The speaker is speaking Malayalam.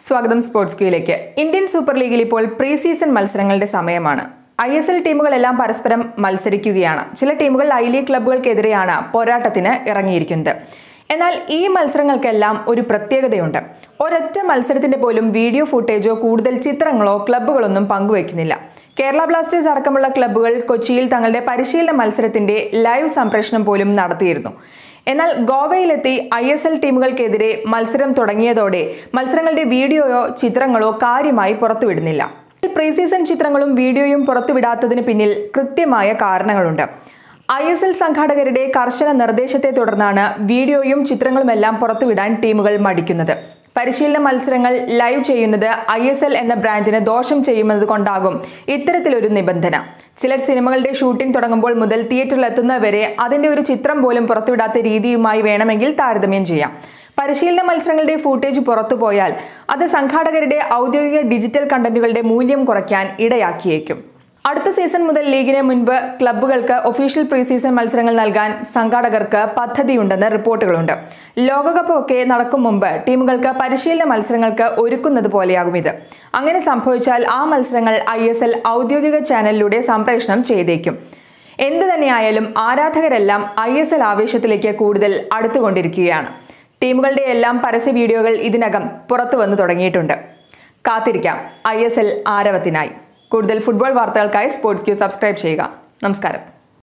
സ്വാഗതം സ്പോർട്സ് ക്യൂയിലേക്ക് ഇന്ത്യൻ സൂപ്പർ ലീഗിൽ ഇപ്പോൾ പ്രീ സീസൺ മത്സരങ്ങളുടെ സമയമാണ് ഐ എസ് എൽ ടീമുകളെല്ലാം പരസ്പരം മത്സരിക്കുകയാണ് ചില ടീമുകൾ ഐ ലീഗ് ക്ലബ്ബുകൾക്കെതിരെയാണ് പോരാട്ടത്തിന് ഇറങ്ങിയിരിക്കുന്നത് എന്നാൽ ഈ മത്സരങ്ങൾക്കെല്ലാം ഒരു പ്രത്യേകതയുണ്ട് ഒരൊറ്റ മത്സരത്തിന്റെ പോലും വീഡിയോ ഫുട്ടേജോ കൂടുതൽ ചിത്രങ്ങളോ ക്ലബ്ബുകളൊന്നും പങ്കുവയ്ക്കുന്നില്ല കേരള ബ്ലാസ്റ്റേഴ്സ് അടക്കമുള്ള ക്ലബ്ബുകൾ കൊച്ചിയിൽ തങ്ങളുടെ പരിശീലന മത്സരത്തിന്റെ ലൈവ് സംപ്രേഷണം പോലും നടത്തിയിരുന്നു എന്നാൽ ഗോവയിലെത്തി ഐ എസ് എൽ ടീമുകൾക്കെതിരെ മത്സരം തുടങ്ങിയതോടെ മത്സരങ്ങളുടെ വീഡിയോയോ ചിത്രങ്ങളോ കാര്യമായി പുറത്തുവിടുന്നില്ല പ്രീ സീസൺ ചിത്രങ്ങളും വീഡിയോയും പുറത്തുവിടാത്തതിന് പിന്നിൽ കൃത്യമായ കാരണങ്ങളുണ്ട് ഐ എസ് എൽ സംഘാടകരുടെ കർശന നിർദ്ദേശത്തെ തുടർന്നാണ് വീഡിയോയും ചിത്രങ്ങളുമെല്ലാം പുറത്തുവിടാൻ ടീമുകൾ മടിക്കുന്നത് പരിശീലന മത്സരങ്ങൾ ലൈവ് ചെയ്യുന്നത് ഐ എസ് എൽ എന്ന ബ്രാൻഡിന് ദോഷം ചെയ്യുന്നത് കൊണ്ടാകും ഇത്തരത്തിലൊരു നിബന്ധന ചിലർ സിനിമകളുടെ ഷൂട്ടിംഗ് തുടങ്ങുമ്പോൾ മുതൽ തിയേറ്ററിൽ എത്തുന്നവരെ അതിന്റെ ഒരു ചിത്രം പോലും പുറത്തുവിടാത്ത രീതിയുമായി വേണമെങ്കിൽ താരതമ്യം ചെയ്യാം പരിശീലന മത്സരങ്ങളുടെ ഫൂട്ടേജ് പുറത്തുപോയാൽ അത് സംഘാടകരുടെ ഔദ്യോഗിക ഡിജിറ്റൽ കണ്ടന്റുകളുടെ മൂല്യം കുറയ്ക്കാൻ ഇടയാക്കിയേക്കും അടുത്ത സീസൺ മുതൽ ലീഗിന് മുൻപ് ക്ലബ്ബുകൾക്ക് ഒഫീഷ്യൽ പ്രീ സീസൺ മത്സരങ്ങൾ നൽകാൻ സംഘാടകർക്ക് പദ്ധതിയുണ്ടെന്ന് റിപ്പോർട്ടുകളുണ്ട് ലോകകപ്പ് ഒക്കെ നടക്കും മുമ്പ് ടീമുകൾക്ക് പരിശീലന മത്സരങ്ങൾക്ക് ഒരുക്കുന്നത് പോലെയാകും ഇത് അങ്ങനെ സംഭവിച്ചാൽ ആ മത്സരങ്ങൾ ഐ എസ് എൽ ഔദ്യോഗിക ചാനലിലൂടെ സംപ്രേഷണം ചെയ്തേക്കും എന്തു തന്നെയായാലും ആരാധകരെല്ലാം ഐ എസ് എൽ ആവേശത്തിലേക്ക് കൂടുതൽ അടുത്തുകൊണ്ടിരിക്കുകയാണ് ടീമുകളുടെ എല്ലാം പരസ്യ വീഡിയോകൾ ഇതിനകം പുറത്തു വന്നു തുടങ്ങിയിട്ടുണ്ട് കാത്തിരിക്കാം ഐ എസ് എൽ ആരവത്തിനായി കൂടുതൽ ഫുട്ബോൾ വാർത്തകൾക്കായി സ്പോർട്സ് ക്യൂ സബ്സ്ക്രൈബ് ചെയ്യുക നമസ്കാരം